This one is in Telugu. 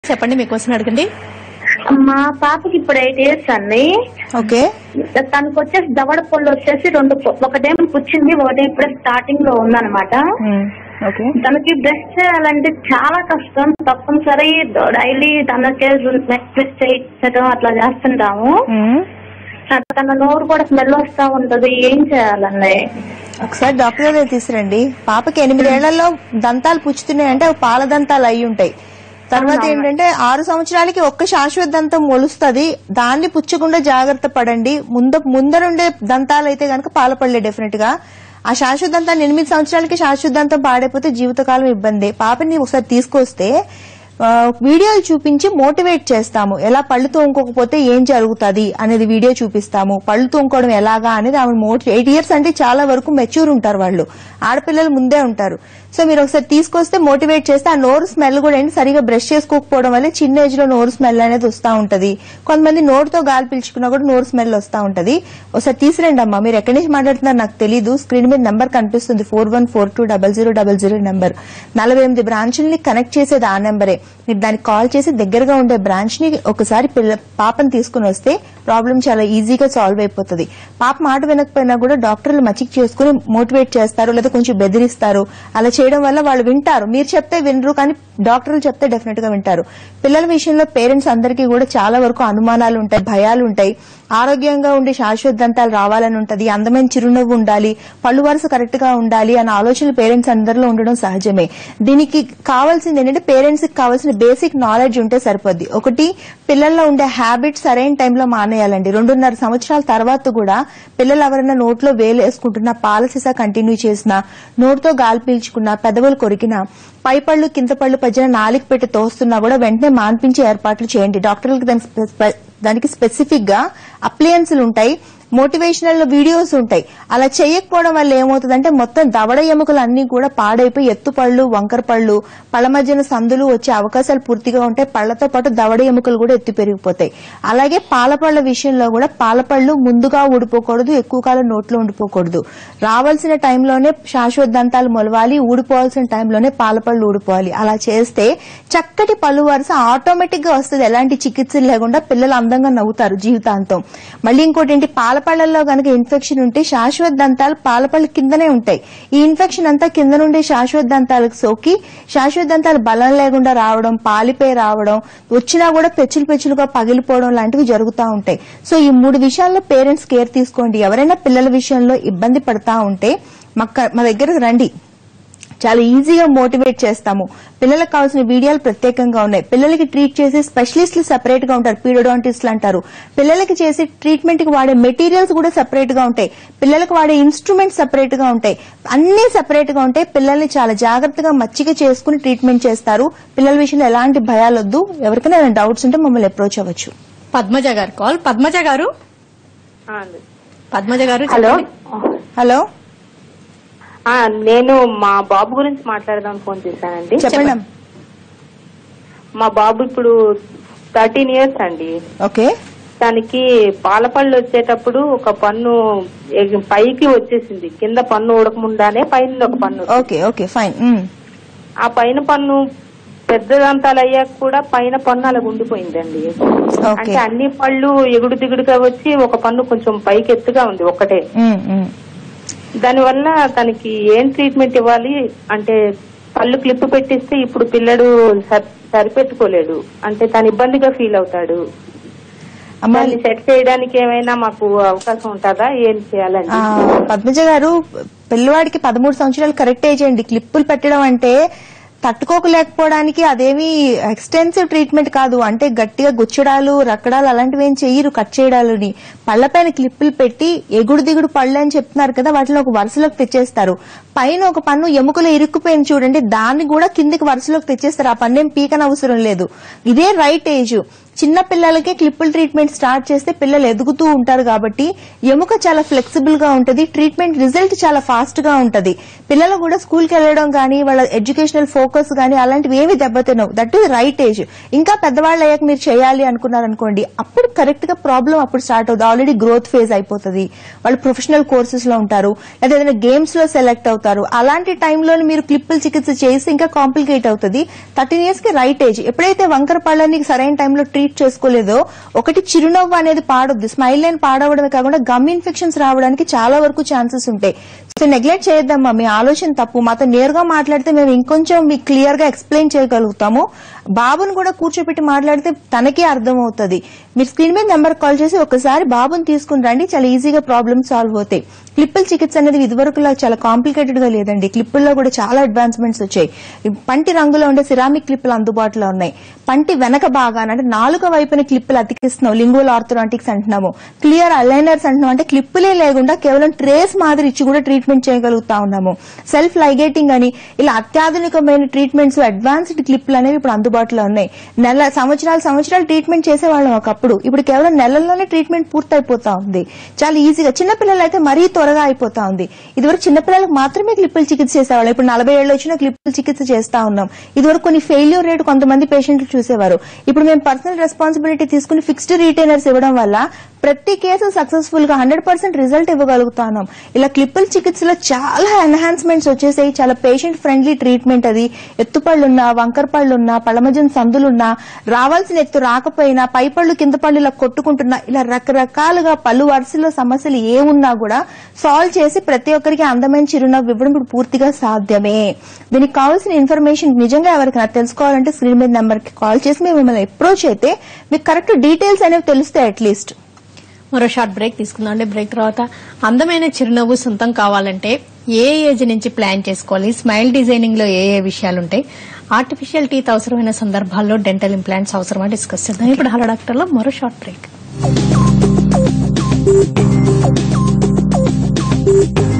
చెప్పండి మీ క్వశ్చన్ అడగండి మా పాపకి ఇప్పుడు ఎయిట్ ఇయర్స్ అండి ఓకే తనకు వచ్చేసి దవడ పళ్ళు వచ్చేసి రెండు పొ- ఒకటేమో పుచ్చింది ఒకటి ఇప్పుడే స్టార్టింగ్ లో ఉందన్నమాట ఓకే తనకి బ్రష్ చేయాలంటే చాలా కష్టం తప్పనిసరి డైలీ తనకే బ్రష్ చేయించడం అట్లా చేస్తుంటాము తన నోరు కూడా స్మెల్ వస్తా ఉంటది ఏం చేయాలండి ఒకసారి డాక్టర్ దగ్గర తీసురండి పాపకి ఎనిమిదేళ్లలో దంతాలు పుచ్చుతున్నాయంటే అవి పాల దంతాలు అయి ఉంటాయి తర్వాత ఏంటంటే ఆరు సంవత్సరాలకి ఒక్క శాశ్వత దంతం మొలుస్తుంది దాన్ని పుచ్చకుండా జాగ్రత్త పడండి ముంద ముందరుండే దంతాలు అయితే గనక పాలపడలే డెఫినెట్ గా ఆ శాశ్వత దంతాన్ని ఎనిమిది సంవత్సరాలకి శాశ్వత దంతం పాడైపోతే జీవితకాలం ఇబ్బంది పాపని ఒకసారి తీసుకొస్తే ఆ, వీడియోలు చూపించి మోటివేట్ చేస్తాము ఎలా పళ్ళు తోముకోకపోతే ఏం జరుగుతుంది అనేది వీడియో చూపిస్తాము పళ్ళు తోముకోవడం ఎలాగా అనేది ఆమె మోటి ఎయిట్ ఇయర్స్ అంటే చాలా వరకు మెచ్యూర్ ఉంటారు వాళ్ళు ఆడపిల్లలు ముందే ఉంటారు సో మీరు ఒకసారి తీసుకొస్తే మోటివేట్ చేస్తే ఆ నోరు స్మెల్ కూడా ఏంటి సరిగా బ్రష్ చేసుకోకపోవడం వల్ల చిన్న ఏజ్ లో నోరు స్మెల్ అనేది వస్తూ ఉంటది కొంతమంది నోరుతో గాలి పీల్చుకున్నా కూడా నోరు స్మెల్ వస్తూ ఉంటది ఒకసారి తీసిరండి అమ్మా మీరు ఎక్కడి నుంచి మాట్లాడుతున్నారు నాకు తెలియదు స్క్రీన్ మీద నెంబర్ కనిపిస్తుంది four one four two double zero double zero number నలభై ఎనిమిది బ్రాంచ్ని కనెక్ట్ చేసేది ఆ నెంబరే మీరు దానికి కాల్ చేసి దగ్గరగా ఉండే బ్రాంచ్ ని ఒకసారి పిల్ల పాపని తీసుకుని వస్తే ప్రాబ్లం చాలా ఈజీగా సాల్వ్ అయిపోతుంది పాప మాట వినకపోయినా కూడా డాక్టర్లు మచ్చిక్ చేసుకుని మోటివేట్ చేస్తారు లేదా కొంచెం బెదిరిస్తారు అలా చేయడం వల్ల వాళ్ళు వింటారు మీరు చెప్తే వినరు కానీ డాక్టర్లు చెప్తే డెఫినెట్ గా వింటారు పిల్లల విషయంలో పేరెంట్స్ అందరికీ కూడా చాలా వరకు అనుమానాలు ఉంటాయి భయాలు ఉంటాయి ఆరోగ్యంగా ఉండే శాశ్వత దంతాలు రావాలని ఉంటది అందమైన చిరునవ్వు ఉండాలి పళ్ళు వరుస కరెక్ట్ గా ఉండాలి అనే ఆలోచనలు పేరెంట్స్ అందరిలో ఉండడం సహజమే దీనికి కావాల్సింది ఏంటంటే పేరెంట్స్ కి కావాల్సిన బేసిక్ నాలెడ్జ్ ఉంటే సరిపోద్ది ఒకటి పిల్లల్లో ఉండే హ్యాబిట్ సరైన టైంలో మానేయాలండి రెండున్నర సంవత్సరాల తర్వాత కూడా పిల్లలు ఎవరైనా నోట్లో వేలు వేసుకుంటున్నా పాల సీసా కంటిన్యూ చేసినా నోటితో గాలి పీల్చుకున్నా పెదవులు కొరికినా పై పళ్ళు కింద పళ్ళు పద్యన నాలుగు పెట్టి తోస్తున్నా కూడా వెంటనే మాన్పించే ఏర్పాట్లు చేయండి డాక్టర్లకు దానికి స్పె- దానికి స్పెసిఫిక్ గా అప్లయన్స్లు ఉంటాయి మోటివేషనల్ వీడియోస్ ఉంటాయి అలా చేయకపోవడం వల్ల ఏమవుతుందంటే మొత్తం దవడ ఎముకలు అన్ని కూడా పాడైపోయి ఎత్తుపళ్ళు వంకర పళ్ళు పళ్ళ మధ్యన సందులు వచ్చే అవకాశాలు పూర్తిగా ఉంటాయి పళ్లతో పాటు దవడ ఎముకలు కూడా ఎత్తి పెరిగిపోతాయి అలాగే పాలపళ్ళ విషయంలో కూడా పాలపళ్ళు ముందుగా ఊడిపోకూడదు ఎక్కువ కాలం నోట్లో ఉండిపోకూడదు రావాల్సిన టైంలోనే శాశ్వత దంతాలు మొలవాలి ఊడిపోవాల్సిన టైంలోనే పాలపళ్ళు ఊడిపోవాలి అలా చేస్తే చక్కటి పళ్ళు వరుస ఆటోమేటిక్ గా వస్తుంది ఎలాంటి చికిత్సలు లేకుండా పిల్లలు అందంగా నవ్వుతారు జీవితాంతం మళ్ళీ ఇంకోటి ఏంటి పాలపళ్ళల్లో కనుక ఇన్ఫెక్షన్ ఉంటే శాశ్వత దంతాలు పాలపళ్ళు కిందనే ఉంటాయి ఈ ఇన్ఫెక్షన్ అంతా కింద నుండి శాశ్వత దంతాలకు సోకి శాశ్వత దంతాలు బలం లేకుండా రావడం పాలిపోయి రావడం వచ్చినా కూడా పెచ్చులు పెచ్చులుగా పగిలిపోవడం లాంటివి జరుగుతూ ఉంటాయి సో ఈ మూడు విషయాల్లో పేరెంట్స్ కేర్ తీసుకోండి ఎవరైనా పిల్లల విషయంలో ఇబ్బంది పడతా ఉంటే మాకు మా దగ్గరకు రండి చాలా ఈజీగా మోటివేట్ చేస్తాము పిల్లలకు కావాల్సిన వీడియోలు ప్రత్యేకంగా ఉన్నాయి పిల్లలకి ట్రీట్ చేసే స్పెషలిస్టులు సెపరేట్ గా ఉంటారు పీడోడాంటిస్టులు అంటారు పిల్లలకి చేసే ట్రీట్మెంట్ కి వాడే మెటీరియల్స్ కూడా సెపరేట్ గా ఉంటాయి పిల్లలకు వాడే ఇన్స్ట్రుమెంట్స్ సెపరేట్ గా ఉంటాయి అన్ని సెపరేట్ గా ఉంటాయి పిల్లల్ని చాలా జాగ్రత్తగా మచ్చిక చేసుకుని ట్రీట్మెంట్ చేస్తారు పిల్లల విషయంలో ఎలాంటి భయాలొద్దు ఎవరికైనా డౌట్స్ ఉంటే మమ్మల్ని అప్రోచ్ అవ్వచ్చు పద్మజ గారు కాల్ పద్మజ గారు పద్మజ గారు హలో చెప్పండి. హలో ఆ, నేను మా బాబు గురించి మాట్లాడదాం ఫోన్ చేశానండి చెప్పండి అమ్మ. మా బాబు ఇప్పుడు థర్టీన్ ఇయర్స్ అండి ఓకే దానికి పాలపళ్ళు వచ్చేటప్పుడు ఒక పన్ను ఎగ్- పైకి వచ్చేసింది కింద పన్ను ఉడకముండానే పైన ఒక పన్ను ఓకే ఓకే ఫైన్ ఉమ్. ఆ పైన పన్ను పెద్ద దంతాలు అయ్యాక కూడా పైన పన్ను అలా ఉండిపోయిందండి ఓకే అంటే అన్ని పళ్ళు ఎగుడు దిగుడుగా వచ్చి ఒక పన్ను కొంచెం పైకి ఎత్తుగా ఉంది ఒకటే ఉమ్, ఉమ్. దానివల్ల తనకి ఏం ట్రీట్మెంట్ ఇవ్వాలి అంటే పళ్ళు క్లిప్ పెట్టిస్తే ఇప్పుడు పిల్లడు సర్- సరిపెట్టుకోలేడు అంటే తను ఇబ్బందిగా ఫీల్ అవుతాడు అమ్మ దాన్ని సెట్ చేయడానికి ఏమైనా మాకు అవకాశం ఉంటుందా ఏం చేయాలండి ఆ, పద్మజ గారు పిల్లవాడికి పదమూడు సంవత్సరాలు కరెక్ట్ ఏజ్ అండి క్లిప్పులు పెట్టడం అంటే తట్టుకోకలేకపోవడానికి అదేమి ఎక్స్టెన్సివ్ ట్రీట్మెంట్ కాదు అంటే గట్టిగా గుచ్చడాలు రక్కడాలు అలాంటివి ఏం చెయ్యరు కట్ చేయడాలని పళ్ళపైన క్లిప్పులు పెట్టి ఎగుడు దిగుడు పళ్ళు అని చెప్తున్నారు కదా వాటిలో ఒక వరుసలోకి తెచ్చేస్తారు పైన ఒక పన్ను ఎముకలో ఇరుక్కుపోయింది చూడండి దాన్ని కూడా కిందికి వరుసలోకి తెచ్చేస్తారు ఆ పన్ను ఏం పీకన అవసరం లేదు ఇదే రైట్ ఏజ్ చిన్న పిల్లలకే క్లిప్పుల ట్రీట్మెంట్ స్టార్ట్ చేస్తే పిల్లలు ఎదుగుతూ ఉంటారు కాబట్టి ఎముక చాలా ఫ్లెక్సిబుల్ గా ఉంటది ట్రీట్మెంట్ రిజల్ట్ చాలా ఫాస్ట్ గా ఉంటది పిల్లలు కూడా స్కూల్ కి వెళ్ళడం కానీ వాళ్ళ ఎడ్యుకేషనల్ ఫోకస్ కానీ అలాంటివి ఏవి దెబ్బతినవు దట్ ఈస్ రైట్ ఏజ్ ఇంకా పెద్దవాళ్ళు అయ్యాక మీరు చేయాలి అనుకున్నారనుకోండి అప్పుడు కరెక్ట్ గా ప్రాబ్లం అప్పుడు స్టార్ట్ అవుతుంది ఆల్రెడీ గ్రోత్ ఫేజ్ అయిపోతుంది వాళ్ళు ప్రొఫెషనల్ కోర్సెస్ లో ఉంటారు లేదా ఏదైనా గేమ్స్ లో సెలెక్ట్ అవుతారు అలాంటి టైంలో మీరు క్లిప్పుల చికిత్స చేసి ఇంకా కాంప్లికేట్ అవుతుంది థర్టీన్ ఇయర్స్ కి రైట్ ఏజ్ ఎప్పుడైతే వంకర పళ్ళని సరైన టైంలో ట్రీట్ చేసుకోలేదో ఒకటి చిరునవ్వు అనేది పాడొద్దు స్మైల్ లైన్ పాడవడమే కాకుండా గమ్ ఇన్ఫెక్షన్స్ రావడానికి చాలా వరకు ఛాన్సెస్ ఉంటాయి సో నెగ్లెక్ట్ చేయొద్దమ్మా మీ ఆలోచన తప్పు మాతో నేరుగా మాట్లాడితే మేము ఇంకొంచెం మీకు క్లియర్ గా ఎక్స్ప్లెయిన్ చేయగలుగుతాము బాబుని కూడా కూర్చోబెట్టి మాట్లాడితే తనకే అర్థం అవుతుంది మీరు స్క్రీన్ మీద నెంబర్ కాల్ చేసి ఒకసారి బాబుని తీసుకుని రండి చాలా ఈజీగా ప్రాబ్లమ్స్ సాల్వ్ అవుతాయి క్లిప్పుల చికిత్స అనేది ఇదివరకులా చాలా కాంప్లికేటెడ్ గా లేదండి క్లిప్పుల్లో కూడా చాలా అడ్వాన్స్మెంట్స్ వచ్చాయి ఈ పంటి రంగులో ఉండే సిరామిక్ క్లిప్పులు అందుబాటులో ఉన్నాయి పంటి వెనక భాగాన అంటే నాలుక వైపున క్లిప్పులు అతికిస్తున్నాం లింగువల్ ఆర్థోడాంటిక్స్ అంటున్నాము క్లియర్ అలైనర్స్ అంటున్నాం అంటే క్లిప్పులే లేకుండా కేవలం ట్రేస్ మాదిరి ఇచ్చి కూడా ట్రీట్మెంట్ చేయగలుగుతా ఉన్నాము సెల్ఫ్ లైగేటింగ్ అని ఇలా అత్యాధునికమైన ట్రీట్మెంట్స్ అడ్వాన్స్డ్ క్లిప్పులు అనేవి ఇప్పుడు అందుబాటులో ఉన్నాయి నెల సంవత్సరాలు సంవత్సరాలు ట్రీట్మెంట్ చేసేవాళ్ళం ఒకప్పుడు ఇప్పుడు కేవలం నెలల్లోనే ట్రీట్మెంట్ పూర్తయిపోతా ఉంది చాలా ఈజీగా చిన్నపిల్లలు అయితే మరీ త్వరగా అయిపోతా ఉంది ఇదివరకు చిన్నపిల్లలకు మాత్రమే క్లిప్పులు చికిత్స చేసేవాళ్ళు ఇప్పుడు నలభై ఏళ్ళు వచ్చినా క్లిప్పులు చికిత్స చేస్తా ఉన్నాం ఇదివరకు కొన్ని ఫెయిల్యూర్ రేట్ కొంతమంది పేషెంట్లు చూసేవారు ఇప్పుడు మేము పర్సనల్ రెస్పాన్సిబిలిటీ తీసుకుని ఫిక్స్డ్ రీటైనర్స్ ఇవ్వడం వల్ల ప్రతి కేసు సక్సెస్ఫుల్ గా హండ్రెడ్ పర్సెంట్ రిజల్ట్ ఇవ్వగలుగుతున్నాం ఇలా క్లిప్పుల చికిత్సలో చాలా ఎన్హాన్స్మెంట్స్ వచ్చేసాయి చాలా పేషెంట్ ఫ్రెండ్లీ ట్రీట్మెంట్ అది ఎత్తుపళ్ళున్నా వంకర పళ్ళున్నా పళ్ళమజన్ సందులున్నా రావాల్సిన ఎత్తు రాకపోయినా పై పళ్ళు కింద పళ్ళు ఇలా కొట్టుకుంటున్నా ఇలా రకరకాలుగా పలు వరుసలో సమస్యలు ఏమున్నా కూడా సాల్వ్ చేసి ప్రతి ఒక్కరికి అందమైన చిరునవ్వు ఇవ్వడం ఇప్పుడు పూర్తిగా సాధ్యమే దీనికి కావాల్సిన ఇన్ఫర్మేషన్ నిజంగా ఎవరికైనా తెలుసుకోవాలంటే స్క్రీన్ మీద నెంబర్ కి కాల్ చేసి మేము మిమ్మల్ని అప్రోచ్ అయితే మీకు కరెక్ట్ డీటెయిల్స్ అనేవి తెలుస్తాయి అట్లీస్ట్ మరో షార్ట్ బ్రేక్ తీసుకుందాం అండి బ్రేక్ తర్వాత అందమైన చిరునవ్వు సొంతం కావాలంటే ఏ ఏజ్ నుంచి ప్లాన్ చేసుకోవాలి స్మైల్ డిజైనింగ్ లో ఏ ఏ విషయాలు ఉంటాయి ఆర్టిఫిషియల్ టీత్ అవసరమైన సందర్భాల్లో డెంటల్ ఇంప్లాంట్స్ అవసరమా డిస్కస్ చేద్దాం ఇప్పుడు హలో డాక్టర్ లో మరో షార్ట్ బ్రేక్